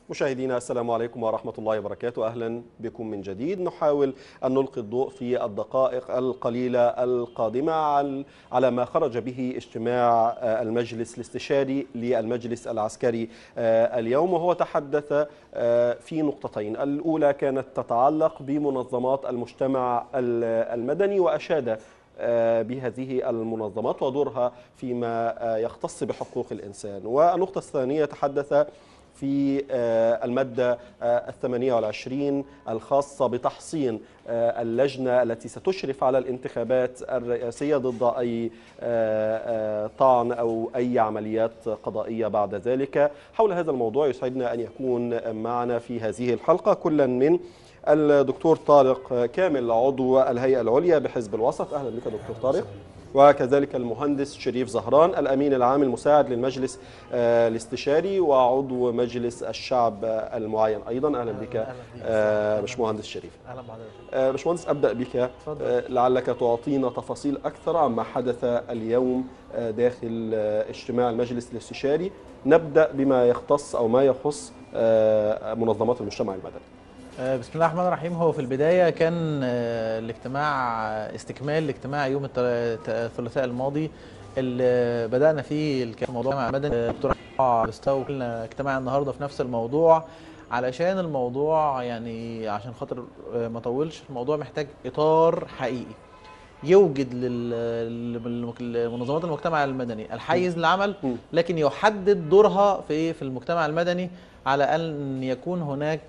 مشاهدينا السلام عليكم ورحمة الله وبركاته أهلا بكم من جديد نحاول أن نلقي الضوء في الدقائق القليلة القادمة على ما خرج به اجتماع المجلس الاستشاري للمجلس العسكري اليوم وهو تحدث في نقطتين الأولى كانت تتعلق بمنظمات المجتمع المدني وأشاد بهذه المنظمات ودورها فيما يختص بحقوق الإنسان والنقطة الثانية تحدث في المادة الثمانية والعشرين الخاصة بتحصين اللجنة التي ستشرف على الانتخابات الرئاسية ضد أي طعن أو أي عمليات قضائية بعد ذلك حول هذا الموضوع يسعدنا أن يكون معنا في هذه الحلقة كلا من الدكتور طارق كامل عضو الهيئة العليا بحزب الوسط أهلا بك دكتور طارق وكذلك المهندس شريف زهران الأمين العام المساعد للمجلس الاستشاري وعضو مجلس الشعب المعين أيضا أهلا بك باشمهندس شريف اهلا بحضرتك باشمهندس أبدأ بك لعلك تعطينا تفاصيل أكثر عما حدث اليوم داخل اجتماع المجلس الاستشاري نبدأ بما يختص أو ما يخص منظمات المجتمع المدني بسم الله الرحمن الرحيم هو في البدايه كان الاجتماع استكمال لاجتماع يوم الثلاثاء الماضي اللي بدانا فيه الكلام في موضوع المدني الدكتور استوى اجتماع النهارده في نفس الموضوع علشان الموضوع يعني عشان خاطر ما اطولش الموضوع محتاج اطار حقيقي يوجد لمنظمات المجتمع المدني الحيز للعمل لكن يحدد دورها في في المجتمع المدني على ان يكون هناك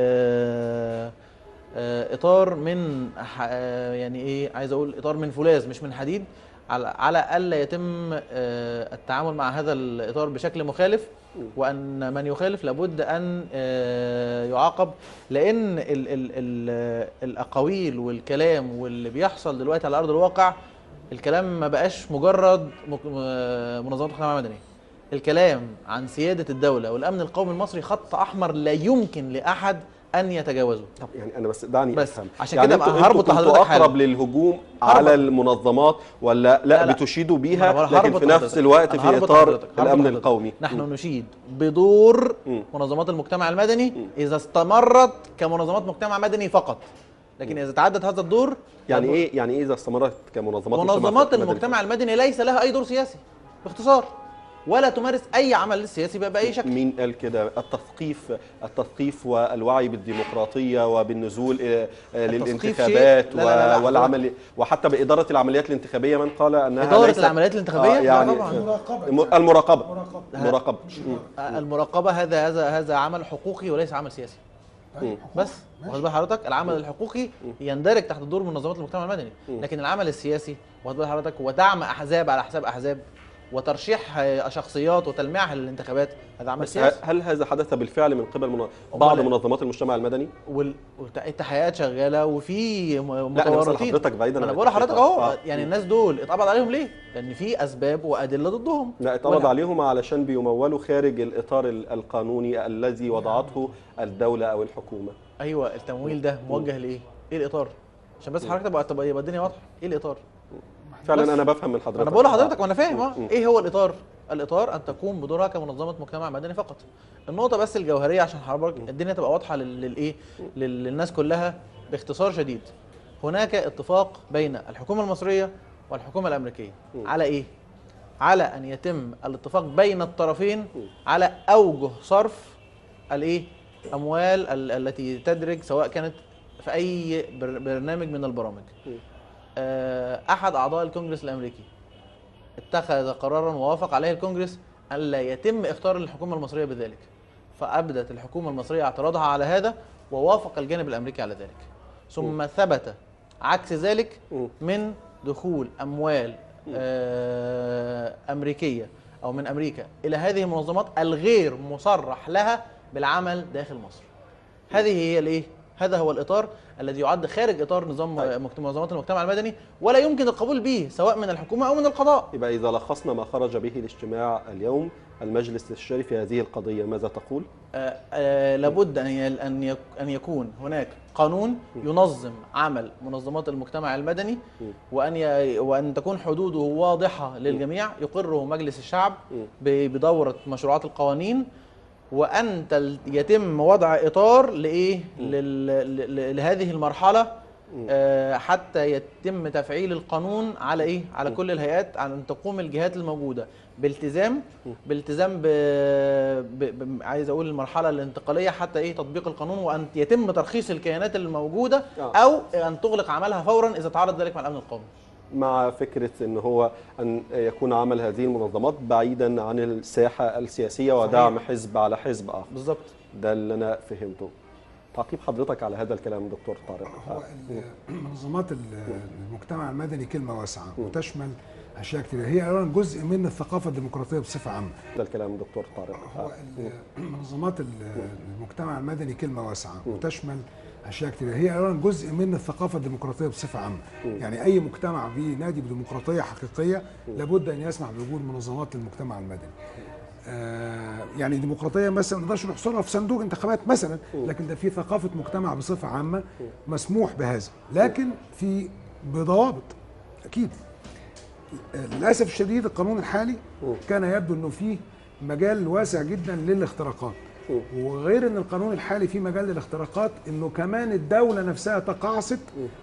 اطار من يعني ايه عايز اقول اطار من فولاذ مش من حديد على على الا يتم التعامل مع هذا الاطار بشكل مخالف وان من يخالف لابد ان يعاقب لان ال ال ال الاقاويل والكلام واللي بيحصل دلوقتي على ارض الواقع الكلام ما بقاش مجرد منظمات المجتمع المدني الكلام عن سيادة الدولة والأمن القومي المصري خط أحمر لا يمكن لأحد أن يتجاوزه طب يعني أنا بس دعني بس أفهم عشان يعني كده انتوا هربط انتوا لحضرتك كنتوا أقرب حاجة. للهجوم هربط. على المنظمات ولا لا, لا، لا. بتشيدوا أنا بيها هربط لكن في لحضرتك. نفس الوقت أنا في هربط إطار لحضرتك. هربط الأمن لحضرتك. القومي نحن نشيد بدور مم. منظمات المجتمع المدني إذا استمرت كمنظمات مجتمع مدني فقط لكن إذا تعدت هذا الدور يعني لابد- إيه يعني إيه إذا استمرت كمنظمات مجتمع منظمات مدني؟ المجتمع المدني ليس لها أي دور سياسي باختصار ولا تمارس أي عمل سياسي بأي شكل مين قال كده التثقيف التثقيف والوعي بالديمقراطيه وبالنزول إلى- التثقيف للانتخابات شيء- لا، لا، لا، لا، و- والعمل وحتى باداره العمليات الانتخابيه من قال انها إدارة ليست- العمليات الانتخابية؟ آه لا يعني طبعاً. الم- المراقبه مراقبه مم. المراقبة هذا هذا هذا عمل حقوقي وليس عمل سياسي مم. بس واخد بال حضرتك العمل الحقوقي يندرج تحت دور منظمات المجتمع المدني لكن العمل السياسي واخد بال حضرتك ودعم احزاب على حساب احزاب وترشيح آه، شخصيات وتلميعها للانتخابات هذا عمل بس سياسي هل هذا حدث بالفعل من قبل من بعض أمال- منظمات المجتمع المدني؟ وال- والتحقيقات شغاله وفي م- لا انا بسال متورطين حضرتك بعيدا ما عن انا بقول لحضرتك التحقيقات. اهو آه. يعني الناس دول اتقبض عليهم ليه؟ لان في اسباب وادله ضدهم لا اتقبض ولا- عليهم علشان بيمولوا خارج الاطار ال- القانوني الذي وضعته الدوله او الحكومه ايوه التمويل ده موجه لايه؟ ايه الاطار؟ عشان بس حضرتك تبقى تبقى يبقى الدنيا واضحه ايه الاطار؟ فعلا بس. انا بفهم من حضرتك انا بقول لحضرتك آه. وانا فاهم اه مم. ايه هو الاطار الاطار ان تقوم بدورها كمنظمه مجتمع مدني فقط النقطه بس الجوهريه عشان حضرتك الدنيا تبقى واضحه لل- للايه لل- للناس كلها باختصار شديد هناك اتفاق بين الحكومه المصريه والحكومه الامريكيه على ايه على ان يتم الاتفاق بين الطرفين على اوجه صرف الايه اموال ال- التي تدرج سواء كانت في اي بر- برنامج من البرامج آه، احد اعضاء الكونجرس الامريكي اتخذ قرارا ووافق عليه الكونجرس الا يتم اختار الحكومه المصريه بذلك فابدت الحكومه المصريه اعتراضها على هذا ووافق الجانب الامريكي على ذلك ثم ثبت عكس ذلك مم. من دخول اموال آه، امريكيه او من امريكا الى هذه المنظمات الغير مصرح لها بالعمل داخل مصر هذه هي الايه هذا هو الاطار الذي يعد خارج اطار نظام طيب. مجت- منظمات المجتمع المدني ولا يمكن القبول به سواء من الحكومه او من القضاء يبقى اذا لخصنا ما خرج به الاجتماع اليوم المجلس الاستشاري في هذه القضيه ماذا تقول؟ آه، آه، لابد ان ي- ان يك- ان يكون هناك قانون ينظم عمل منظمات المجتمع المدني وان ي- وان تكون حدوده واضحه للجميع يقره مجلس الشعب ب- بدوره مشروعات القوانين وان تل- يتم وضع اطار لايه لل- ل- لهذه المرحله آه، حتى يتم تفعيل القانون على ايه على كل الهيئات على ان تقوم الجهات الموجوده بالتزام بالتزام ب... ب... ب... عايز اقول المرحله الانتقاليه حتى ايه تطبيق القانون وان يتم ترخيص الكيانات الموجوده آه. او ان تغلق عملها فورا اذا تعرض ذلك مع الامن القومي مع فكرة أن هو أن يكون عمل هذه المنظمات بعيدا عن الساحة السياسية ودعم حزب على حزب آخر بالظبط ده اللي أنا فهمته تعقيب حضرتك على هذا الكلام دكتور طارق هو ال- منظمات ال- المجتمع المدني كلمه واسعه وتشمل اشياء كتير هي اولا جزء من الثقافه الديمقراطيه بصفه عامه هذا الكلام دكتور طارق هو ال- منظمات ال- المجتمع المدني كلمه واسعه وتشمل اشياء كتير هي اولا جزء من الثقافه الديمقراطيه بصفه عامه يعني اي مجتمع بينادي بديمقراطيه حقيقيه لابد ان يسمح بوجود منظمات المجتمع المدني آه، يعني ديمقراطيه مثلا ما نقدرش نحصرها في صندوق انتخابات مثلا لكن ده في ثقافه مجتمع بصفه عامه مسموح بهذا لكن في بضوابط اكيد للاسف الشديد القانون الحالي كان يبدو انه فيه مجال واسع جدا للاختراقات وغير ان القانون الحالي فيه مجال للاختراقات انه كمان الدوله نفسها تقاعست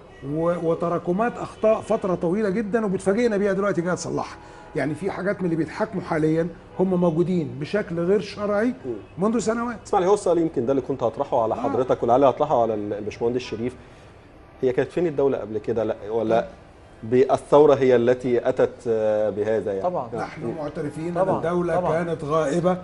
و- وتراكمات اخطاء فتره طويله جدا وبتفاجئنا بيها دلوقتي جايه تصلحها يعني في حاجات من اللي بيتحاكموا حاليا هم موجودين بشكل غير شرعي منذ سنوات اسمع لي هو السؤال يمكن ده اللي كنت هطرحه على آه. حضرتك ولعل هطرحه على الباشمهندس شريف هي كانت فين الدولة قبل كده لا ولا بالثورة هي التي أتت آه، بهذا يعني طبعا نحن معترفين ان طبعا، الدوله طبعا. كانت غائبه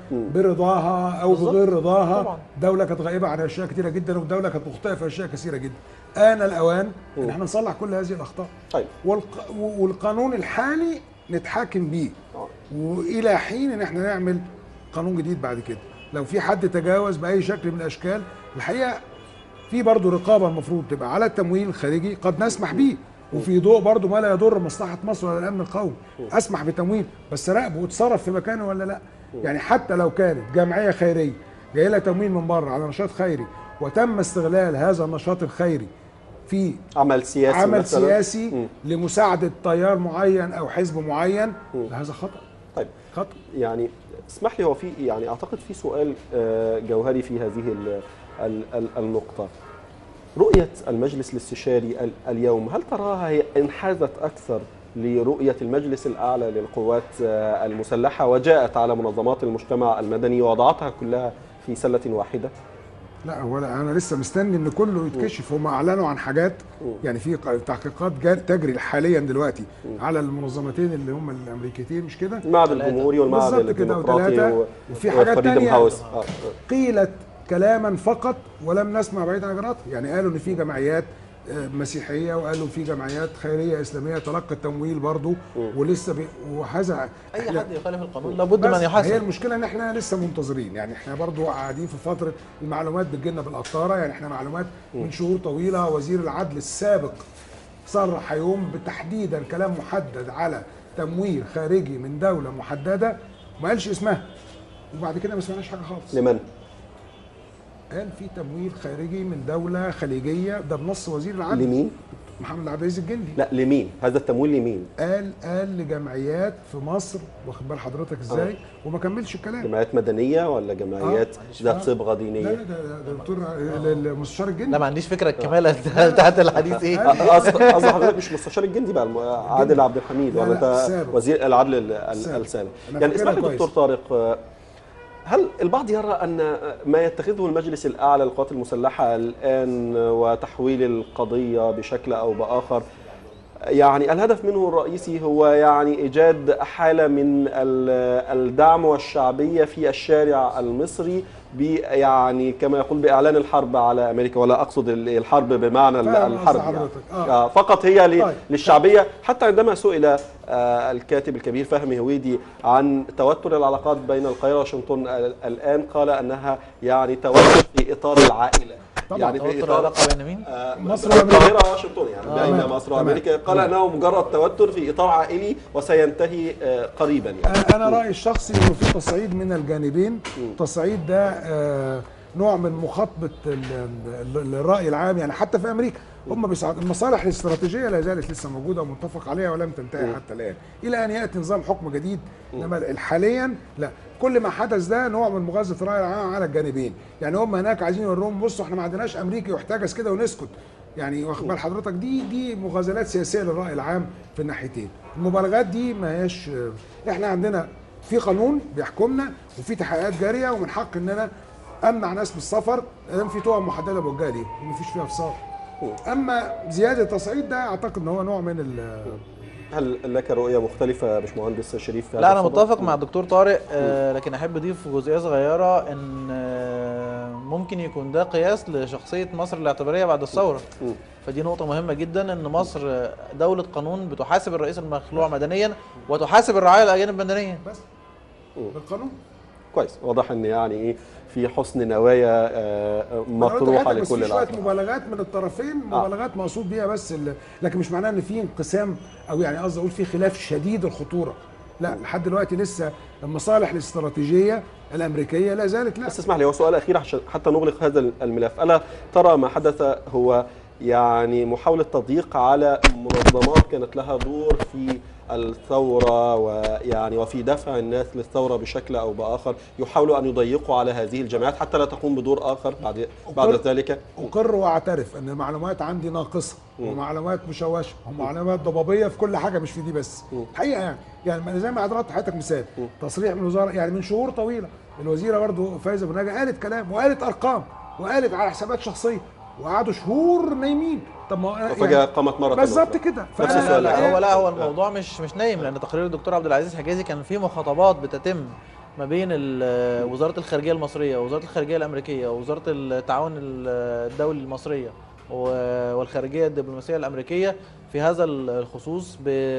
برضاها او بالظبط، بغير رضاها طبعا. دوله كانت غائبه عن اشياء كثيره جدا والدوله كانت مخطئه في اشياء كثيره جدا آن الاوان ان احنا نصلح كل هذه الاخطاء طيب والق... والقانون الحالي نتحاكم بيه آه. والى حين ان احنا نعمل قانون جديد بعد كده لو في حد تجاوز باي شكل من الاشكال الحقيقه في برضه رقابه المفروض تبقى على التمويل الخارجي قد نسمح به وفي ضوء برضه ما لا يضر مصلحه مصر ولا الامن القومي اسمح بتمويل بس راقبه وتصرف في مكانه ولا لا يعني حتى لو كانت جمعيه خيريه جاي لها تمويل من بره على نشاط خيري وتم استغلال هذا النشاط الخيري في عمل سياسي عمل مثلاً. سياسي مم. لمساعده تيار معين او حزب معين هذا خطا طيب خطا يعني اسمح لي هو في يعني اعتقد في سؤال آه، جوهري في هذه ال- ال- ال- النقطة رؤية المجلس الاستشاري ال- اليوم هل تراها هي انحازت أكثر لرؤية المجلس الأعلى للقوات آه، المسلحة وجاءت على منظمات المجتمع المدني ووضعتها كلها في سلة واحدة؟ لا هو لا انا لسه مستني ان كله يتكشف هم اعلنوا عن حاجات يعني في ق- تحقيقات جا- تجري حاليا دلوقتي على المنظمتين اللي هم الامريكتين مش كده المعهد ثلاثة. الجمهوري والمعهد بالظبط كده، الديمقراطي وثلاثة. و- وفي حاجات وفريدم تانية. هاوس آه. قيلت كلاما فقط ولم نسمع بعيد عن اجراءاتها يعني قالوا ان في جمعيات آه، مسيحيه وقالوا في جمعيات خيريه اسلاميه تلقت تمويل برضه ولسه بي وهذا اي إحنا- حد يخالف القانون لابد بس من هي يحاسب المشكله ان احنا لسه منتظرين يعني احنا برضو قاعدين في فتره المعلومات بتجيلنا بالقطاره يعني احنا معلومات من شهور طويله وزير العدل السابق صرح يوم بتحديدا كلام محدد على تمويل خارجي من دوله محدده ما قالش اسمها وبعد كده ما سمعناش حاجه خالص لمن؟ قال في تمويل خارجي من دوله خليجيه ده بنص وزير العدل لمين؟ محمد عبد العزيز الجندي لا لمين؟ هذا التمويل لمين؟ قال قال لجمعيات في مصر واخد بال حضرتك ازاي وما كملش الكلام جمعيات مدنية ولا جمعيات ذات آه. صبغة لا لا دينية؟ ده ده ده دكتور المستشار الجندي لا ما عنديش فكره الكماله بتاعت الحديث ايه قصد قصد حضرتك مش مستشار الجندي بقى الم- عادل عبد الحميد لا، ولا لا، انت السابق. وزير العدل ال- ال- السابق. السابق أنا يعني فاكرها اسمح لي دكتور كويس. طارق آه، هل البعض يرى ان ما يتخذه المجلس الاعلى للقوات المسلحه الان وتحويل القضيه بشكل او باخر يعني الهدف منه الرئيسي هو يعني ايجاد حاله من ال- الدعم والشعبيه في الشارع المصري ب يعني كما يقول باعلان الحرب على امريكا ولا اقصد ال- الحرب بمعنى ال- فاهم قصد الحرب يعني. حضرتك. آه. آه، فقط هي ل- طيب. للشعبيه حتى عندما سئل آه، الكاتب الكبير فهمي هويدي عن توتر العلاقات بين القاهره وواشنطن ال- الان قال انها يعني توتر في اطار العائله طبعاً، يعني في توتر اطار العلاقه بين مين؟ آه، مصر بين وأمريكا. القاهره وواشنطن يعني بين تمام، مصر تمام، وامريكا قال تمام. انه مجرد توتر في اطار عائلي وسينتهي آه، قريبا يعني انا انا رايي الشخصي انه في تصعيد من الجانبين التصعيد ده آه، نوع من مخاطبه ال- ال- الراي العام يعني حتى في امريكا هم بيسعد المصالح الاستراتيجيه لا زالت لسه موجوده ومتفق عليها ولم تنتهي حتى الان الى ان ياتي نظام حكم جديد انما حاليا لا كل ما حدث ده نوع من مغازله الراي العام على الجانبين يعني هم هناك عايزين يوروهم بصوا احنا ما عندناش امريكي يحتجز كده ونسكت يعني واخد بال حضرتك دي دي مغازلات سياسيه للراي العام في الناحيتين المبالغات دي ما هياش احنا عندنا في قانون بيحكمنا وفي تحقيقات جاريه ومن حق ان انا امنع ناس من السفر ادام في تهم محدده بوجهه ليه ومفيش فيها فصال اما زياده التصعيد ده اعتقد ان هو نوع من ال هل لك رؤيه مختلفه يا باشمهندس شريف في هذا لا انا الصدد؟ متفق مع الدكتور طارق آه لكن احب اضيف جزئيه صغيره ان آه ممكن يكون ده قياس لشخصيه مصر الاعتباريه بعد الثوره مم. فدي نقطه مهمه جدا ان مصر دوله قانون بتحاسب الرئيس المخلوع مدنيا وتحاسب الرعايه الاجانب مدنيا بس بالقانون كويس واضح ان يعني ايه في حسن نوايا آه، أنا قلت مطروحه لحضرتك بس لكل في شويه الاطراف مبالغات من الطرفين مبالغات مقصود بيها بس ال- لكن مش معناه ان في انقسام او يعني قصدي اقول في خلاف شديد الخطوره لا لحد دلوقتي لسه المصالح الاستراتيجيه الامريكيه لا زالت لا بس اسمح لي هو سؤال اخير عشان حتى نغلق هذا الملف الا ترى ما حدث هو يعني محاوله تضييق على منظمات كانت لها دور في الثوره ويعني وفي دفع الناس للثوره بشكل او باخر يحاولوا ان يضيقوا على هذه الجماعات حتى لا تقوم بدور اخر بعد بعد وقر- ذلك اقر واعترف ان المعلومات عندي ناقصه ومعلومات مشوشه ومعلومات ضبابيه في كل حاجه مش في دي بس حقيقه يعني يعني زي ما ضربت حضرتك مثال تصريح من الوزاره يعني من شهور طويله الوزيره برضو فايزه بن نجا قالت كلام وقالت ارقام وقالت على حسابات شخصيه وقعدوا شهور نايمين طب ما هو وفجاه قامت مره بالظبط أخرى. كده نفس فأنا- السؤال. لا هو لا هو آه. الموضوع مش مش نايم لان تقرير الدكتور عبد العزيز حجازي كان في مخاطبات بتتم ما بين ال- وزاره الخارجيه المصريه ووزاره الخارجيه الامريكيه ووزاره التعاون ال- الدولي المصريه و- والخارجيه الدبلوماسيه الامريكيه في هذا الخصوص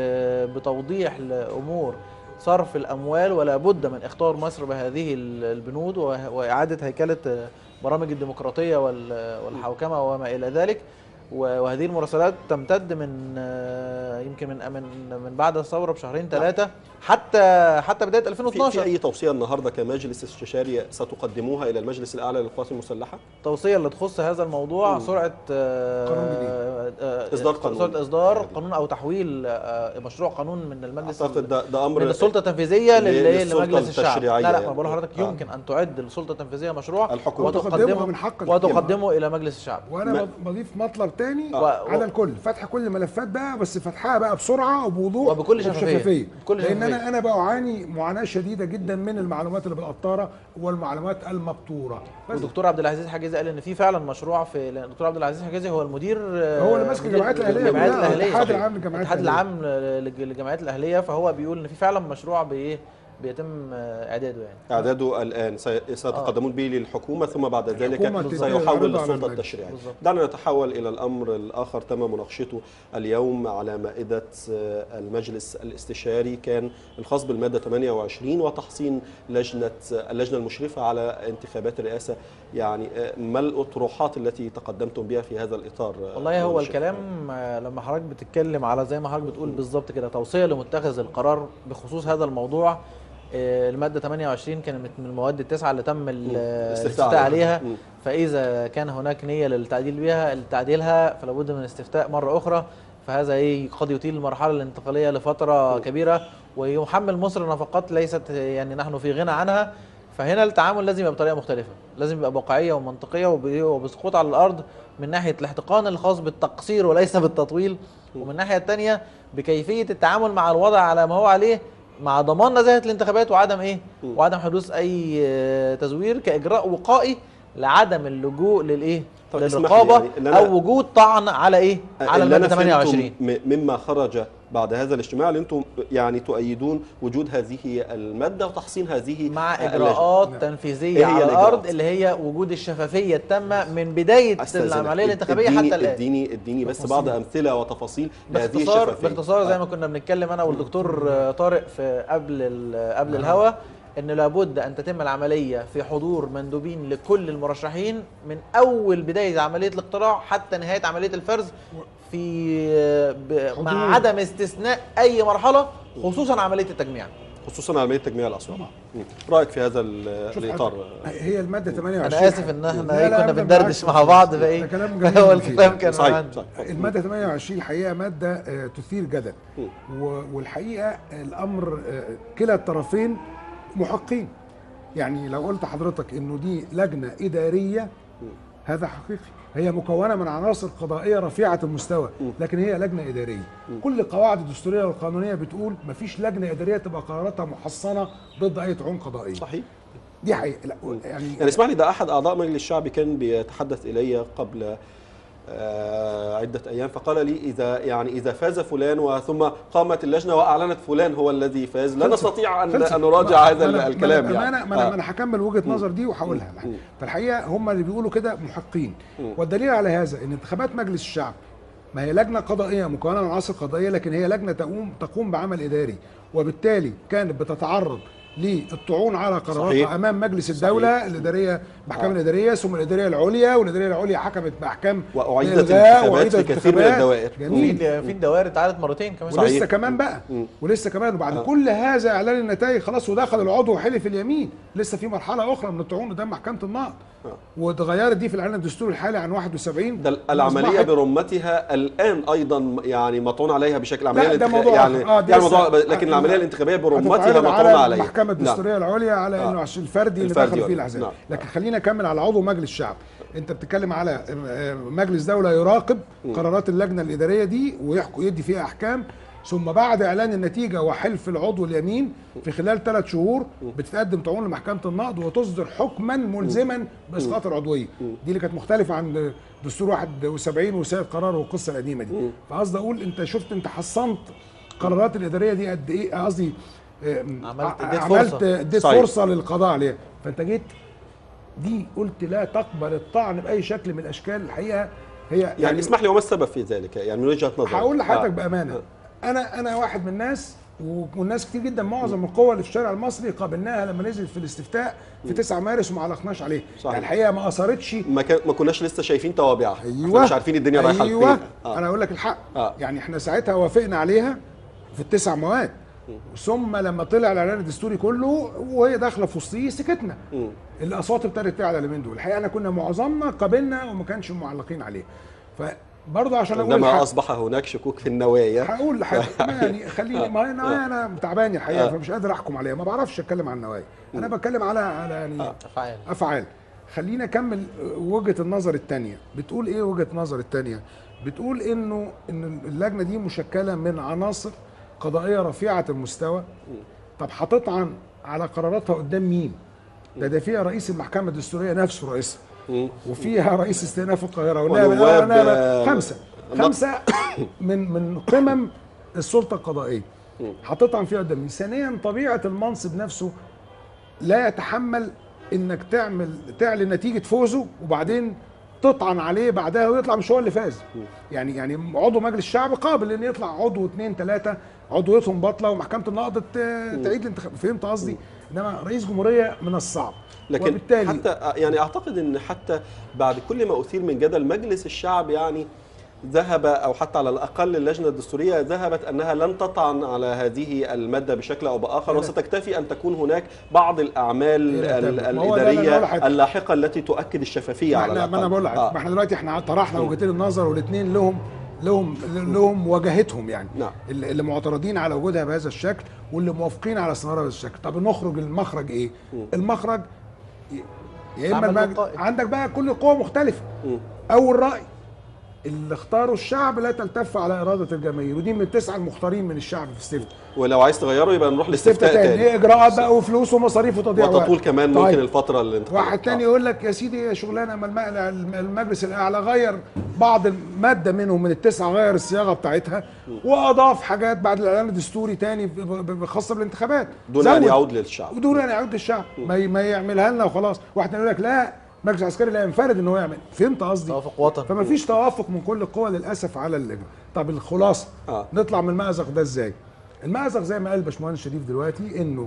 ب- بتوضيح لامور صرف الاموال ولا بد من اختار مصر بهذه ال- البنود وه- واعاده هيكله برامج الديمقراطيه وال- والحوكمه وما الى ذلك و- وهذه المراسلات تمتد من آه، يمكن من من من بعد الثوره بشهرين ثلاثه حتى حتى بدايه في, 2012 في اي توصيه النهارده كمجلس استشاري ستقدموها الى المجلس الاعلى للقوات المسلحه؟ التوصيه اللي تخص هذا الموضوع سرعه آه، قانون جديد. آه، إصدار قانون. سرعه اصدار قانون او تحويل آه، مشروع قانون من المجلس اعتقد ده, ده امر من السلطه التنفيذيه ل- لل- للسلطة لمجلس الشعب التشريعية لا لا يعني. ما بقول لحضرتك آه. يمكن ان تعد للسلطه التنفيذيه مشروع الحكومة. وتقدمه من حق الحكومة. وتقدمه الى مجلس الشعب وانا ما- بض- بضيف مطلب تاني و- على الكل فتح كل الملفات بقى بس فتحها بقى بسرعه وبوضوح وبكل شفافية. بكل لان شفافية. انا انا بعاني معاناه شديده جدا من المعلومات اللي بالقطاره والمعلومات المبتوره بس والدكتور عبد العزيز حجازي قال ان في فعلا مشروع في لان الدكتور عبد العزيز حجازي هو المدير هو اللي ماسك مدير الجمعيات الأهلية الجمعيات كلها، الاهليه الاتحاد صحيح. العام للجمعيات الاتحاد الأهلية. العام للج- للجمعيات الاهليه فهو بيقول ان في فعلا مشروع بايه بيتم اعداده يعني اعداده الان سي- سيتقدمون به للحكومه ثم بعد ذلك الحكومة تدير سيحول العرض على للسلطه المجلس. التشريعيه بالظبط. دعنا نتحول الى الامر الاخر تم مناقشته اليوم على مائده آه، المجلس الاستشاري كان الخاص بالماده 28 وتحصين لجنه اللجنه المشرفه على انتخابات الرئاسه يعني آه، ما الاطروحات التي تقدمتم بها في هذا الاطار آه، والله هو فضيلة الشيخ؟ الكلام آه، لما حضرتك بتتكلم على زي ما حضرتك بتقول بالظبط كده توصيه لمتخذ القرار بخصوص هذا الموضوع آه، الماده 28 كانت من المواد التسعه اللي تم ال- الاستفتاء الاستفتاء عليها. عليها مم. فاذا كان هناك نيه للتعديل بها تعديلها فلا بد من استفتاء مره اخرى فهذا ايه قد يطيل المرحله الانتقاليه لفتره كبيره ويحمل مصر نفقات ليست يعني نحن في غنى عنها فهنا التعامل لازم يبقى بطريقه مختلفه لازم يبقى واقعيه ومنطقيه وب- وبسقوط على الارض من ناحيه الاحتقان الخاص بالتقصير وليس بالتطويل ومن الناحيه الثانيه بكيفيه التعامل مع الوضع على ما هو عليه مع ضمان نزاهه الانتخابات وعدم ايه وعدم حدوث اي آه، تزوير كاجراء وقائي لعدم اللجوء للايه طب اسمح لي للرقابه يعني اللي أنا- او وجود طعن على ايه على اللي أنا الماده فهمته 28 م- مما خرج بعد هذا الاجتماع اللي انتم يعني تؤيدون وجود هذه الماده وتحصين هذه مع اللجنة. اجراءات نعم. تنفيذيه إيه هي على الإجراءات؟ الارض اللي هي وجود الشفافيه التامه من بدايه أستأذنك. العمليه الانتخابيه اديني حتى الان اديني اديني بس تفاصيل. بعض امثله وتفاصيل لهذه باختصار الشفافيه باختصار زي آه. ما كنا بنتكلم انا والدكتور آه، طارق في قبل ال- قبل الهوا ان لابد ان تتم العمليه في حضور مندوبين لكل المرشحين من اول بدايه عمليه الاقتراع حتى نهايه عمليه الفرز في آه، ب- حضور. مع عدم استثناء اي مرحله خصوصا عمليه التجميع خصوصا على عمليه تجميع الاصوات طبعا. مم. رايك في هذا ال- شوف الاطار هي الماده 28 انا اسف ان احنا لا، إيه لا، كنا أبداً بندردش بالعكس. مع بعض ده فايه كلام جميل هو ومفيد. الكلام كان صحيح عندي. صحيح اتفضل. المادة 28 الحقيقة مادة آه، تثير جدل و- والحقيقة الأمر آه، كلا الطرفين محقين يعني لو قلت حضرتك إنه دي لجنة إدارية هذا حقيقي هي مكونة من عناصر قضائية رفيعة المستوى لكن هي لجنة إدارية كل القواعد الدستورية والقانونية بتقول مفيش لجنة إدارية تبقى قراراتها محصنة ضد أي طعون قضائية صحيح دي حقيقة لا يعني يعني اسمح لي ده احد اعضاء مجلس الشعب كان بيتحدث الي قبل آه، عدة أيام فقال لي إذا يعني إذا فاز فلان وثم قامت اللجنة وأعلنت فلان هو الذي فاز لا خلصت. نستطيع أن, خلصت. أن نراجع ما- هذا ما أنا- الكلام ما أنا يعني ما انا, آه. ما أنا هكمل وجهه نظر دي وهقولها لك فالحقيقه هم اللي بيقولوا كده محقين والدليل على هذا ان انتخابات مجلس الشعب ما هي لجنه قضائيه مكونه من عناصر قضائيه لكن هي لجنه تقوم تقوم بعمل اداري وبالتالي كانت بتتعرض للطعون على قراراتها صحيح. امام مجلس الدوله الاداريه المحكمه آه. الاداريه ثم الاداريه العليا والاداريه العليا حكمت باحكام وأعيدت إلغاء الانتخابات وأعيدت في كثير من الانتخابات. الدوائر. جميل في في دوائر اتعادت مرتين كمان صحيح. ولسه كمان بقى مم. ولسه كمان وبعد آه. كل هذا اعلان النتائج خلاص ودخل العضو وحلف اليمين لسه في مرحله اخرى من الطعون قدام محكمه النقض آه. واتغيرت دي في الاعلان الدستوري الحالي عن 71 ده العملية وأصبحت- برمتها الآن أيضا يعني مطعون عليها بشكل عملية لا، ده الانتخ- موضوع يعني, آخر. آه، دي يعني لسه- موضوع لكن آه، العملية آه. الانتخابية برمتها هتتعرض مطعون على عليها المحكمه الدستوريه العليا على آه. انه عشان الفردي اللي الفردي دخل فيه ولا- الاحزاب نعم. لكن خلينا نكمل على عضو مجلس الشعب انت بتتكلم على آه، آه، مجلس دوله يراقب قرارات اللجنه الاداريه دي ويحكم يدي فيها احكام ثم بعد اعلان النتيجه وحلف العضو اليمين في خلال ثلاث شهور بتتقدم طعون لمحكمه النقض وتصدر حكما ملزما باسقاط العضويه دي اللي كانت مختلفه عن دستور 71 وسائر قرار والقصه القديمه دي فقصدي اقول انت شفت انت حصنت القرارات الاداريه دي قد ايه قصدي آه، عملت- ع- اديت عملت فرصة. اديت صحيح. فرصه للقضاء عليها فانت جيت دي قلت لا تقبل الطعن باي شكل من الاشكال الحقيقه هي يعني, يعني اسمح لي وما السبب في ذلك يعني من وجهة نظرك هقول لحضرتك آه. بامانه انا انا واحد من الناس و- والناس كتير جدا معظم القوى اللي في الشارع المصري قابلناها لما نزلت في الاستفتاء في 9 مارس وما علقناش عليه صحيح. يعني الحقيقه ما اثرتش ما, كان ما كناش لسه شايفين توابعها ايوه احنا مش عارفين الدنيا رايحه ايوه لفين آه. انا اقول لك الحق آه. يعني احنا ساعتها وافقنا عليها في التسع مواد ثم لما طلع الاعلان الدستوري كله وهي داخله في وسطيه سكتنا مم. الاصوات ابتدت تعلى اليومين دول الحقيقه انا كنا معظمنا قابلنا وما كانش معلقين عليه فبرضه عشان اقول عندما الحق اصبح هناك شكوك في النوايا هقول لحضرتك ما يعني خليني ما هي النوايا انا تعبان الحقيقه آه. فمش قادر احكم عليها ما بعرفش اتكلم عن النوايا انا بتكلم على على يعني آه. افعال افعال خلينا اكمل وجهه النظر الثانيه بتقول ايه وجهه النظر الثانيه بتقول انه ان اللجنه دي مشكله من عناصر قضائيه رفيعه المستوى طب هتطعن على قراراتها قدام مين ده ده فيها رئيس المحكمه الدستوريه نفسه رئيسها مم. وفيها رئيس استئناف القاهره ونواب، ونائب- ونائب- آه، خمسه نق- خمسه من من قمم السلطه القضائيه هتطعن فيها قدام مين ثانيا طبيعه المنصب نفسه لا يتحمل انك تعمل تعلن نتيجه فوزه وبعدين تطعن عليه بعدها ويطلع مش هو اللي فاز يعني يعني عضو مجلس الشعب قابل ان يطلع عضو اثنين ثلاثه عضويتهم باطله ومحكمه النقض ت- تعيد الانتخاب فهمت قصدي انما رئيس جمهوريه من الصعب لكن وبالتالي حتى يعني اعتقد ان حتى بعد كل ما اثير من جدل مجلس الشعب يعني ذهب او حتى على الاقل اللجنه الدستوريه ذهبت انها لن تطعن على هذه الماده بشكل او باخر لا. وستكتفي ان تكون هناك بعض الاعمال لا، ال- طبعا. ما هو ده اللي أنا الاداريه بقول لحضرتك. اللاحقه التي تؤكد الشفافيه ما على احنا الاقل ما انا بقول لك آه. ما احنا دلوقتي احنا طرحنا وجهتين النظر والاثنين لهم لهم لهم واجهتهم يعني نعم. اللي اللي معترضين على وجودها بهذا الشكل واللي موافقين على استمرارها بهذا الشكل طب نخرج المخرج ايه المخرج ي- يا اما عمل المج... وقائي. عندك بقى كل قوه مختلفه اول راي اللي اختاروا الشعب لا تلتف على اراده الجماهير ودي من التسعه المختارين من الشعب في السيفتة ولو عايز تغيره يبقى نروح السيفتة لاستفتاء تاني تاني ايه اجراءات بقى وفلوس ومصاريف وتضييع وقت وتطول كمان طيب. ممكن الفتره الانتقاليه واحد تاني يقول لك يا سيدي يا شغلانه ما الم- المجلس الاعلى غير بعض الماده منهم من التسعه غير الصياغه بتاعتها واضاف حاجات بعد الاعلان الدستوري تاني ب- ب- خاصه بالانتخابات دون ان زود. يعود للشعب ودون ان يعود للشعب ما, ي- ما يعملها لنا وخلاص واحد تاني يقول لك لا المجلس العسكري لا ينفرد ان هو يعمل فهمت قصدي توافق وطني فما فيش توافق من كل القوى للاسف على اللجنه طب الخلاصه آه. نطلع من المأزق ده ازاي المأزق زي ما قال باشمهندس شريف دلوقتي انه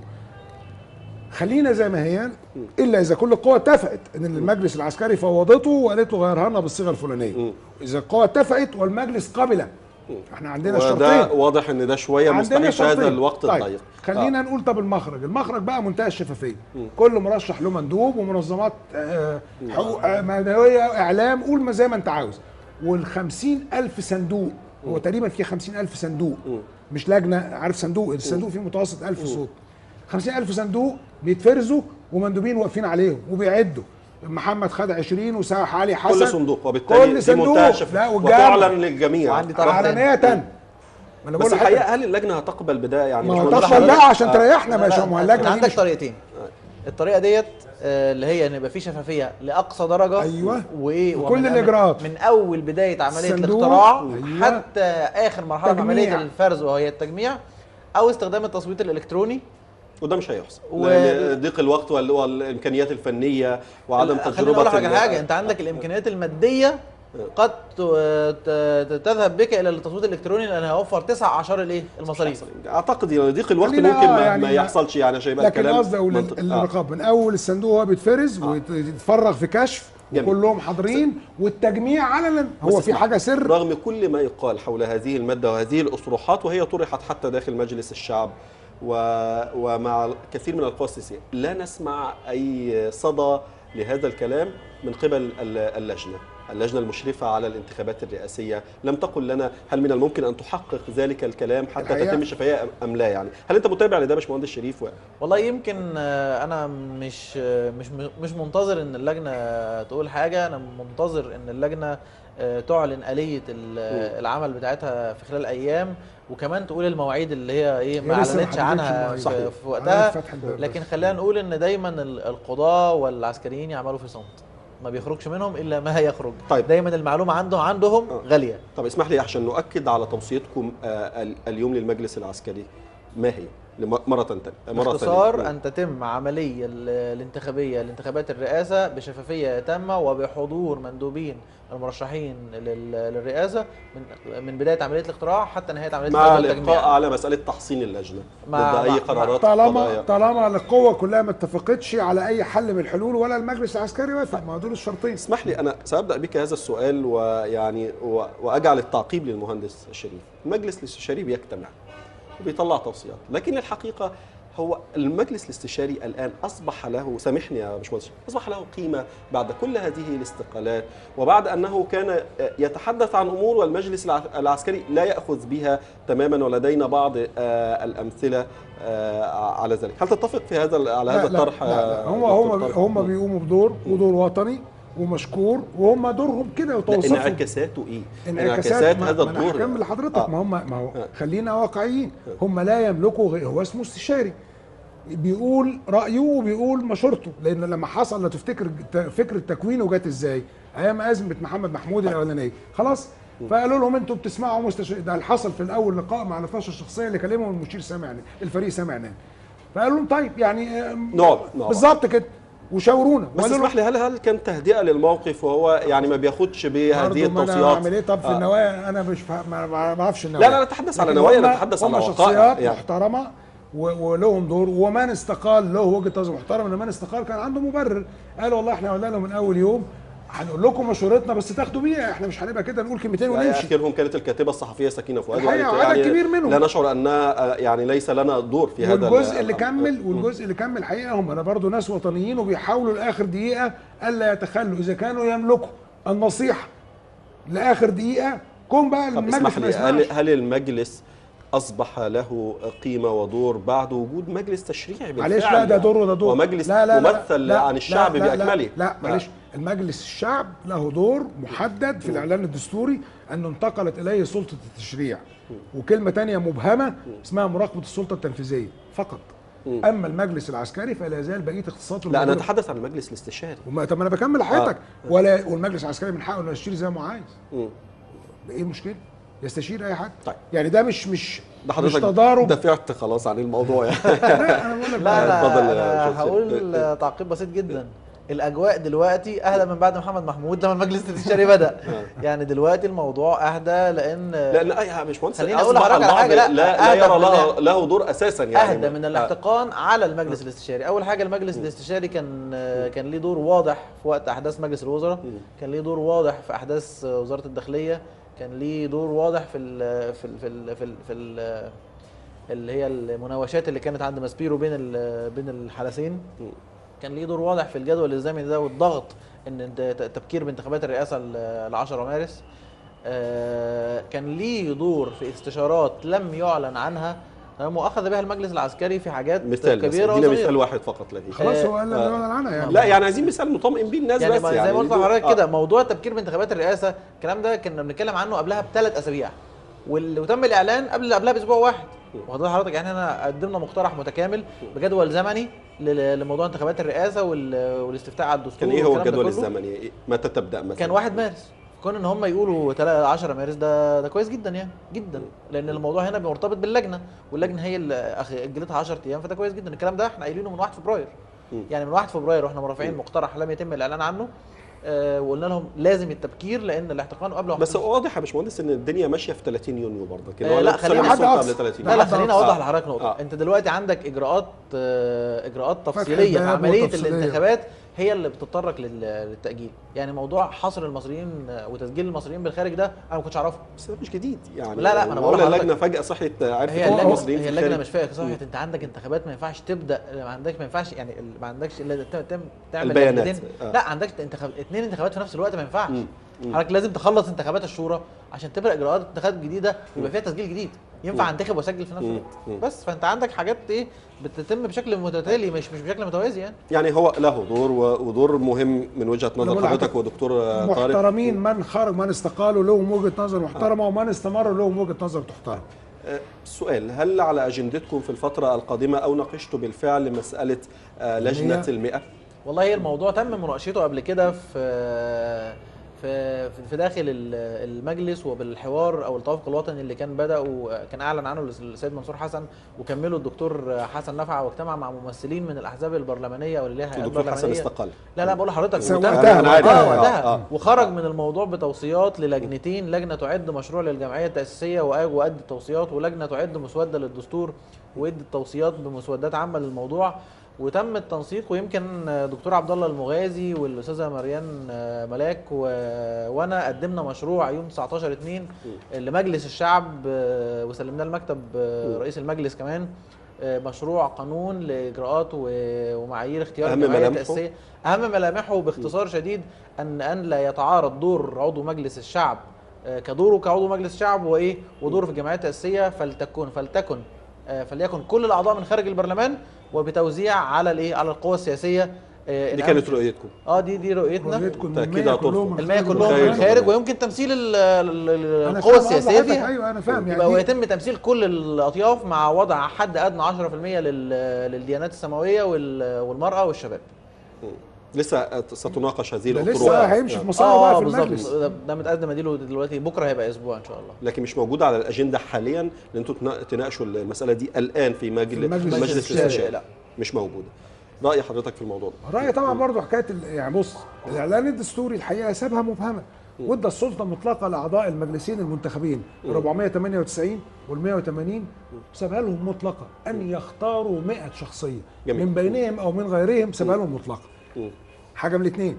خلينا زي ما هي الا اذا كل القوى اتفقت ان المجلس العسكري فوضته وقالت له غيرها لنا بالصيغه الفلانيه اذا القوى اتفقت والمجلس قبل احنا عندنا وده شرطين واضح ان ده شويه عندنا مستحيل في هذا شرطين. الوقت طيب الضيق خلينا نقول طب المخرج المخرج بقى منتهى الشفافيه كل مرشح له مندوب ومنظمات آه، حقوق آه، مدنيه اعلام قول ما زي ما انت عاوز وال ألف صندوق هو تقريبا في 50000 صندوق مش لجنه عارف صندوق الصندوق فيه متوسط 1000 صوت 50000 صندوق بيتفرزوا ومندوبين واقفين عليهم وبيعدوا محمد خد 20 وساح علي حسن كل صندوق وبالتالي كل دي صندوق منتهى الشفافية. لا والجامعة. وتعلن للجميع وعندي طرف تاني. علانية ما انا بس بقول لحضرتك الحقيقه هل اللجنه هتقبل بده يعني ما مش هو منطقة تقبل حضرتك- بقى عشان آه. تريحنا لا، مش لا، ما انت اللجنه دي عندك مش طريقتين الطريقه ديت آه، اللي هي ان يبقى في شفافيه لاقصى درجه أيوة. وايه وكل ومن- الإجراءات. من اول بدايه عمليه الصندوق. الاختراع أيوة. حتى اخر مرحله في تجميع. عمليه الفرز وهي التجميع او استخدام التصويت الالكتروني وده مش هيحصل و- لأن ضيق الوقت وال- والامكانيات الفنيه وعدم خليني تجربه اقول لك على ال- حاجه انت عندك الامكانيات الماديه قد ت- ت- تذهب بك الى التصويت الالكتروني لان هيوفر تسع اعشار الايه المصاريف اعتقد يعني ضيق الوقت خلينا ممكن آه ما, يعني ما يحصلش يعني عشان يبقى لكن الكلام قصدي اقول منطق- ال- آه. الرقاب من اول الصندوق وهو بيتفرز ويتفرغ في كشف جميل. وكلهم حاضرين والتجميع علنا هو بس في اسمع، حاجه سر رغم كل ما يقال حول هذه الماده وهذه الاطروحات وهي طرحت حتى داخل مجلس الشعب و... ومع كثير من القوى السياسيه لا نسمع اي صدى لهذا الكلام من قبل ال- اللجنه اللجنه المشرفه على الانتخابات الرئاسيه لم تقل لنا هل من الممكن ان تحقق ذلك الكلام حتى الحقيقة- تتم الشفافيه ام لا يعني هل انت متابع لده يا باشمهندس شريف و... والله يمكن آه، انا مش آه، مش مش منتظر ان اللجنه تقول حاجه انا منتظر ان اللجنه آه، تعلن آلية ال- العمل بتاعتها في خلال ايام وكمان تقول المواعيد اللي هي ايه ما هي لسه ما اعلنتش حددتش عنها المواعيد. في, صحيح. في عملية وقتها فتح الباب لكن بس. خلينا نقول ان دايما ال- القضاة والعسكريين يعملوا في صمت ما بيخرجش منهم الا ما يخرج طيب. دايما المعلومه عندهم عندهم آه. غاليه طب اسمح لي عشان نؤكد على توصيتكم آه، ال- اليوم للمجلس العسكري ما هي لم- مرة تانية مرة باختصار ثانية. ان تتم عمليه ال- الانتخابيه لانتخابات الرئاسه بشفافيه تامه وبحضور مندوبين المرشحين لل- للرئاسه من من بدايه عمليه الاقتراع حتى نهايه عمليه مع الفرز الابقاء والتجميع. على مسألة تحصين اللجنة مع- ضد أي مع- قرارات طالما قضايا. طالما القوه كلها ما اتفقتش على اي حل من الحلول ولا المجلس العسكري وافق ما هو دول الشرطين اسمح لي أنا سأبدأ بك هذا السؤال ويعني و- وأجعل التعقيب للمهندس الشريف المجلس الاستشاري بيجتمع وبيطلع توصيات لكن الحقيقة هو المجلس الاستشاري الآن أصبح له سامحني يا باشمهندس أصبح له قيمة بعد كل هذه الاستقالات وبعد أنه كان يتحدث عن أمور والمجلس الع- العسكري لا يأخذ بها تماما ولدينا بعض آه، الأمثلة آه، على ذلك هل تتفق في هذا على هذا لا لا الطرح لا لا آه، هم دكتور هم طارق؟ هم بيقوموا بدور ودور وطني ومشكور وهم دورهم كده لا، وتوصفوا انعكاساته ايه؟ انعكاسات ما- هذا ما أنا الدور هكمل لحضرتك آه. ما هم ما هو آه. خلينا واقعيين هم لا يملكوا غير هو اسمه استشاري بيقول رايه وبيقول مشورته لان لما حصل لو تفتكر ت- فكره تكوينه جت ازاي ايام ازمه محمد محمود الاولانيه خلاص فقالوا لهم انتوا بتسمعوا مستشار ده اللي حصل في الاول لقاء مع 12 شخصيه اللي كلمهم المشير سامعني الفريق سامعني فقالوا لهم طيب يعني آم، نقعد نقعد. بالظبط كده وشاورونا بس وقالوا لهم اسمح لي هل هل كان تهدئه للموقف وهو يعني ما بياخدش بهذه برضه ما انا التوصيات اعمل ايه طب في آه. النوايا انا مش فا... ما ما بعرفش لا النوايا لا نتحدث على لكن نوايا هم- نتحدث على هم وقائع شخصيات يعني محترمه و- ولهم دور ومن استقال له وجهه نظر محترمه ان من استقال كان عنده مبرر قال والله احنا قلنا لهم من اول يوم هنقول لكم مشورتنا بس تاخدوا بيها احنا مش هنبقى كده نقول كلمتين يعني ونمشي اخرهم كانت الكاتبه الصحفيه سكينه فؤاد الحقيقة وقالت عدد كبير منهم. لا نشعر انها آه، يعني ليس لنا دور في هذا والجزء ال- اللي الأمر. كمل والجزء اللي كمل الحقيقه هم انا برضو ناس وطنيين وبيحاولوا لاخر دقيقه الا يتخلوا اذا كانوا يملكوا النصيحه لاخر دقيقه كون بقى طب المجلس اسمح ما لي هل, يسمعش هل المجلس اصبح له قيمه ودور بعد وجود مجلس تشريعي بالفعل معلش لا ده يعني. دور وده دور ومجلس لا لا لا ممثل لا عن الشعب لا لا باكمله لا, لا معلش المجلس الشعب له دور محدد في الاعلان الدستوري انه انتقلت اليه سلطه التشريع وكلمه تانية مبهمه اسمها مراقبه السلطه التنفيذيه فقط اما المجلس العسكري فلا يزال بقيه اختصاصاته لا انا الموجودة. اتحدث عن المجلس الاستشاري وما طب ما انا بكمل لحضرتك ولا والمجلس العسكري من حقه انه يشتري زي ما عايز مم. ايه المشكله؟ يستشير اي حد طيب. يعني ده مش مش ده مش حضرتك تضارب دفعت خلاص عن الموضوع يعني لا انا بقول لك لا اتفضل انا, يا أنا شوشي. هقول تعقيب بسيط جدا الاجواء دلوقتي اهدى من بعد محمد محمود لما المجلس الاستشاري بدا يعني دلوقتي الموضوع اهدى لان لان اي يا باشمهندس خليني أقول أصبح لحضرتك على البعض حاجة، لا، لا, لا أهدى يرى من له, له دور اساسا يعني اهدى من آه. الاحتقان على المجلس الاستشاري اول حاجه المجلس الاستشاري كان كان ليه دور واضح في وقت احداث مجلس الوزراء كان ليه دور واضح في احداث وزاره الداخليه كان ليه دور واضح في ال في ال في ال في, ال في ال اللي هي المناوشات اللي كانت عند ماسبيرو بين ال- بين الحدثين كان ليه دور واضح في الجدول الزمني ده والضغط ان انت- ت- تبكير بانتخابات الرئاسه ل 10 مارس آه، كان ليه دور في استشارات لم يعلن عنها تمام واخذ بها المجلس العسكري في حاجات مثال بس كبيره ادينا وصغيره مثال واحد فقط لدي خلاص آه، هو قال لك آه. يعلن عنها يعني لا يعني عايزين مثال نطمئن بيه الناس يعني بس ما- يعني زي ما قلت دول- لحضرتك آه. كده موضوع التبكير بانتخابات الرئاسه الكلام ده كنا بنتكلم عنه قبلها بثلاث اسابيع وال- وتم الاعلان قبل قبلها باسبوع واحد واخد حضرتك يعني احنا قدمنا مقترح متكامل بجدول زمني ل- لموضوع انتخابات الرئاسه وال- والاستفتاء على الدستور كان ايه هو والكلام ده الجدول كله. الزمني إيه؟ متى تبدا مثلا كان 1 مارس كون ان هم يقولوا 10 مارس ده ده كويس جدا يعني جدا لان الموضوع هنا مرتبط باللجنه واللجنه هي اللي أخ- اجلتها 10 ايام فده كويس جدا الكلام ده احنا قايلينه من 1 فبراير مم. يعني من 1 فبراير واحنا مرافعين مقترح لم يتم الاعلان عنه آه وقلنا لهم لازم التبكير لان الاحتقان قبل بس 31 واضح يا باشمهندس ان الدنيا ماشيه في 30 يونيو برضه كده آه، ولا لا، تسلم خلينا السلطة حد قبل أقصى. 30 لا لا لحد خليني أقصى. اوضح آه. لحضرتك نقطه آه. انت دلوقتي عندك اجراءات آه، اجراءات تفصيليه في الباب عمليه والتفصيلية. الانتخابات هي اللي بتتطرق لل- للتاجيل يعني موضوع حصر المصريين آه، وتسجيل المصريين بالخارج ده انا ما كنتش اعرفه بس ده مش جديد يعني لا، لا، ما أنا بقول معقولة لحضرتك. اللجنه فجاه صحيت عرفت هي إن اللجنه المصريين في هي اللجنه الخارج. مش فايقه صحيح انت عندك انتخابات ما ينفعش تبدا ما عندكش ما ينفعش يعني ال- ما عندكش الا ت- تم- تعمل البيانات. لجنتين. آه. لا عندك انتخاب اثنين انتخابات في نفس الوقت ما ينفعش مم. مم. حضرتك لازم تخلص انتخابات الشورى عشان تبدا اجراءات انتخابات جديده ويبقى فيها تسجيل جديد ينفع انتخب واسجل في نفس مم. الوقت مم. بس فانت عندك حاجات ايه بتتم بشكل متتالي مش مش بشكل متوازي يعني يعني هو له دور و- ودور مهم من وجهه أنا نظر بقول حضرتك لحضرتك ودكتور آه، طارق محترمين من خرج من استقالوا لهم وجهه نظر محترمه ومن استمروا لهم وجهه نظر تحترم آه، سؤال هل على اجندتكم في الفتره القادمه او ناقشتوا بالفعل مساله آه، لجنه هي- المئة والله هي الموضوع تم مناقشته قبل كده في في في داخل ال- المجلس وبالحوار او التوافق الوطني اللي كان بدا وكان اعلن عنه السيد منصور حسن وكمله الدكتور حسن نفعه واجتمع مع ممثلين من الاحزاب البرلمانيه واللي ليها هيئات الدكتور حسن برلمانيه استقال لا لا بقول لحضرتك سواء وتم- وقتها، أنا عارف. اه آه، وقتها آه. وخرج من الموضوع بتوصيات للجنتين لجنه تعد مشروع للجمعيه التاسيسيه وأ- وادت توصيات ولجنه تعد مسوده للدستور وادت توصيات بمسودات عامه للموضوع وتم التنسيق ويمكن دكتور عبد الله المغازي والاستاذه مريان ملاك و... وانا قدمنا مشروع يوم 19 2 لمجلس الشعب آه، وسلمناه لمكتب آه، رئيس المجلس كمان آه، مشروع قانون لاجراءات و- ومعايير اختيار أهم الجمعيه ملامحه؟ التاسيسيه اهم ملامحه باختصار شديد ان ان لا يتعارض دور عضو مجلس الشعب آه، كدوره كعضو مجلس الشعب وايه ودوره في الجمعيات التاسيسيه فلتكن فلتكن آه، فليكن كل الاعضاء من خارج البرلمان وبتوزيع على الايه على القوى السياسيه آه، دي إن كانت أهم- رؤيتكم اه دي دي رؤيتنا رؤيتكم تأكيد المية هترفض. كلهم من المية خارج كلهم من خارج الخارج البرلمان. ويمكن تمثيل ال- ال- ال- أنا القوى فاهم قصد السياسيه حضرتك، فيها ايوه انا فاهم يبقى يعني دي- ويتم تمثيل كل الاطياف مع وضع حد ادنى 10% لل- للديانات السماويه وال- والمراه والشباب لسه ستناقش هذه ده الاطروحه لسه هيمشي في مصالح اه بقى في بالظبط المجلس ده, ده متقدم اديله دلوقتي بكره هيبقى اسبوع ان شاء الله لكن مش موجوده على الاجنده حاليا ان انتم تنا- تناقشوا المساله دي الان في مجلس في المجلس المجلس الاستشاري. الاستشاري لا. مش موجوده راي حضرتك في الموضوع ده رأيي طبعا برضو حكايه ال- يعني بص الاعلان الدستوري الحقيقه سابها مبهمه وادى السلطه المطلقه لاعضاء المجلسين المنتخبين 498 وال 180 سابها لهم مطلقه ان يختاروا 100 شخصيه جميل. من بينهم او من غيرهم سابها لهم مطلقه مم. حاجه من الاثنين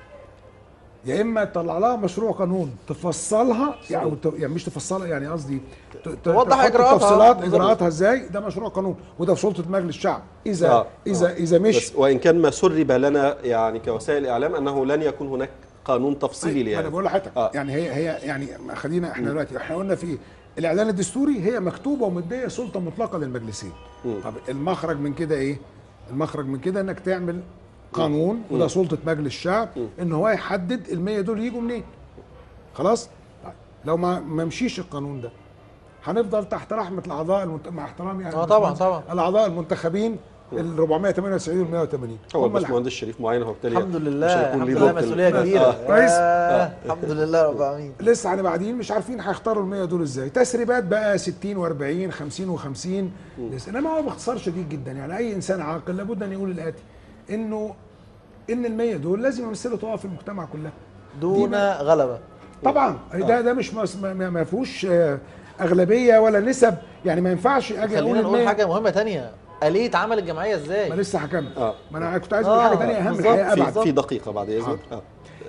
يا اما تطلع لها مشروع قانون تفصلها يعني, أو ت- يعني مش تفصلها يعني قصدي ت- ت- توضح تحط إجراءاتها. تفصيلات بالظبط. اجراءاتها ازاي ده مشروع قانون وده في سلطه مجلس الشعب اذا آه. اذا اذا مش بس وان كان ما سرب لنا يعني كوسائل اعلام انه لن يكون هناك قانون تفصيلي أيوة، لهذا انا بقول لحضرتك آه. يعني هي هي يعني خلينا احنا دلوقتي احنا قلنا في إيه؟ الاعلان الدستوري هي مكتوبه ومديه سلطه مطلقه للمجلسين مم. طب المخرج من كده ايه المخرج من كده انك تعمل قانون وده سلطه مجلس الشعب ان هو يحدد ال100 دول يجوا منين خلاص طيب لو ما ما مشيش القانون ده هنفضل تحت رحمه الاعضاء المنت... مع احترامي يعني آه طبعا، طبعا. الاعضاء المنتخبين ال 498 وال 180 هو هم اللي الباشمهندس شريف معين هو بالتالي الحمد مش لله هيكون الحمد ليه لله ضبط ال- مسؤوليه كبيره آه. كويس. آه، الحمد لله رب العالمين لسه احنا بعدين مش عارفين هيختاروا ال 100 دول ازاي تسريبات بقى 60 و40 50 و50 لسه انما هو باختصار شديد جدا يعني اي انسان عاقل لابد ان يقول الاتي انه ان ال 100 دول لازم يمثلوا طوائف المجتمع كلها دون غلبه طبعا ده ده مش مس- ما- ما ما فيهوش آه، اغلبيه ولا نسب يعني ما ينفعش اجي اقول خلينا ال نقول 100 حاجه مهمه تانية آلية عمل الجمعيه ازاي ما لسه هكمل آه. ما انا كنت عايز اقول آه، حاجه ثانيه اهم بالظبط. الحقيقه في ابعد في دقيقه بعد اذنك حاضر. آه.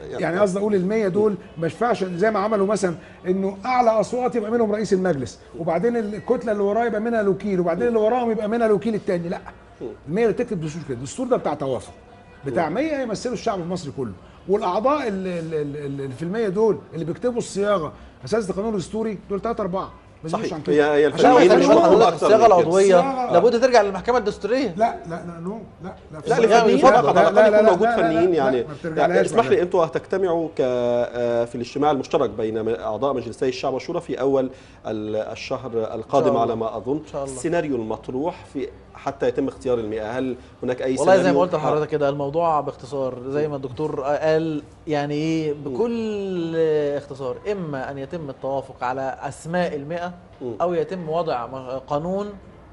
يعني قصدي اقول ال 100 دول ما ينفعش زي ما عملوا مثلا انه اعلى اصوات يبقى منهم رئيس المجلس وبعدين الكتله اللي وراه يبقى منها الوكيل وبعدين اللي وراهم يبقى منها الوكيل الثاني لا ال 100 اللي تكتب دستور كده الدستور ده بتاع توافق بتاع 100 يمثلوا الشعب المصري كله والاعضاء اللي, اللي, اللي في المية دول اللي بيكتبوا الصياغه اساس القانون الدستوري دول ثلاثه اربعه ما يزيدوش صحيح عن كده. هي هي عشان ما الفنيين مش يخلوش مطلوب حضرتك اكتر من الصياغه كده. العضويه الصياغة- لابد ترجع للمحكمه الدستوريه لا لا لا نو لا لا لا في- الفنيين اتفضل. فقط على لا، الاقل لا، يكون لا، موجود لا، لا، فنيين لا، يعني ما بترجعلهاش يعني اسمح لي بعدين. انتوا هتجتمعوا ك آه، في الاجتماع المشترك بين اعضاء مجلسي الشعب والشورى في اول ال- الشهر القادم الله. على ما اظن شاء الله. السيناريو المطروح في حتى يتم اختيار المئة هل هناك اي والله زي ما سيناريو؟ قلت لحضرتك كده الموضوع باختصار زي ما الدكتور قال يعني ايه بكل اختصار اما ان يتم التوافق على اسماء المئة مم. او يتم وضع م- قانون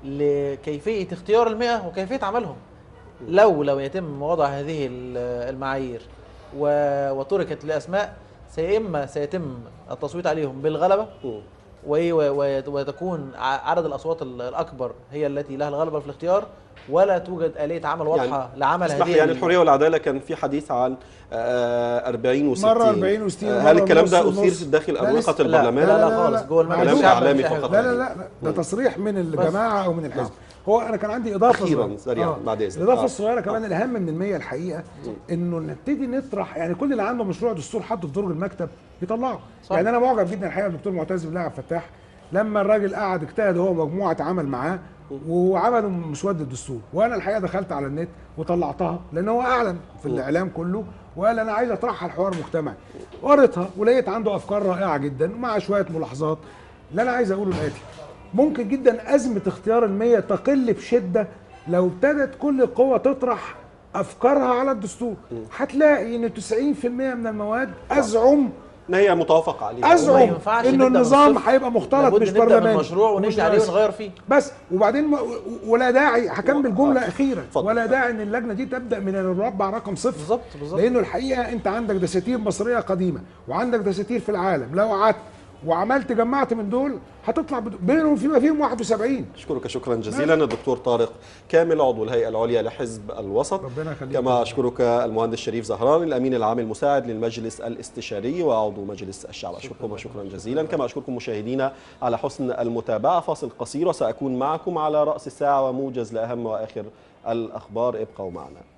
لكيفيه اختيار المئة وكيفيه عملهم لو لو يتم وضع هذه ال- المعايير و- وتركت لاسماء سي- اما سيتم التصويت عليهم بالغلبه مم. وايه و- و- وتكون ع- عدد الاصوات ال- الاكبر هي التي لها الغلبه في الاختيار ولا توجد اليه عمل واضحه يعني لعمل اسمح هذه لي يعني ال- الحريه والعداله كان في حديث عن آه، 40 و60 مرة 40 و60 هل ومرة الكلام ده نص اثير ونص. داخل لا، اروقه لسه- لا البرلمان لا لا خالص جوه المجلس كلام الشعب إعلامي مفيش أي فقط. حاجة. لا لا لا لا، ده تصريح من الجماعه او من الحزب هو انا كان عندي اضافه أخيراً، صغيرة. سريعاً، بعد إذنك. الاضافه آه. الصغيره كمان الاهم من المية الحقيقه انه نبتدي نطرح يعني كل اللي عنده مشروع دستور حطه في درج المكتب يطلعه صح. يعني انا معجب جدا الحقيقه بالدكتور معتز بالله عبد الفتاح لما الراجل قعد اجتهد هو ومجموعه عمل معاه وعملوا مسوده الدستور وانا الحقيقه دخلت على النت وطلعتها لان هو اعلن في الاعلام كله وقال انا عايز اطرحها الحوار مجتمعي قريتها ولقيت عنده افكار رائعه جدا مع شويه ملاحظات اللي انا عايز اقوله الاتي ممكن جدا ازمه اختيار المية تقل بشده لو ابتدت كل القوى تطرح افكارها على الدستور هتلاقي ان 90% من المواد ازعم ان هي متوافق عليها وما ازعم ينفعش انه نبدأ من النظام الصفر. هيبقى مختلط لابد مش نبدا من برلماني مشروع ومش ونمشي عليه رئاسي. ونغير فيه بس وبعدين ما- ولا داعي هكمل جمله اخيره اتفضل. ولا داعي ان اللجنه دي تبدا من المربع رقم صفر بالظبط بالظبط لانه الحقيقه انت عندك دساتير مصريه قديمه وعندك دساتير في العالم لو قعدت وعملت جمعت من دول هتطلع بد- بينهم فيما فيهم 71 اشكرك شكرا جزيلا الدكتور طارق كامل عضو الهيئه العليا لحزب الوسط ربنا يخليك. كما اشكرك المهندس شريف زهران الامين العام المساعد للمجلس الاستشاري وعضو مجلس الشعب اشكركم شكرا جزيلا كما اشكركم مشاهدينا على حسن المتابعه فاصل قصير وساكون معكم على راس الساعه وموجز لاهم واخر الاخبار ابقوا معنا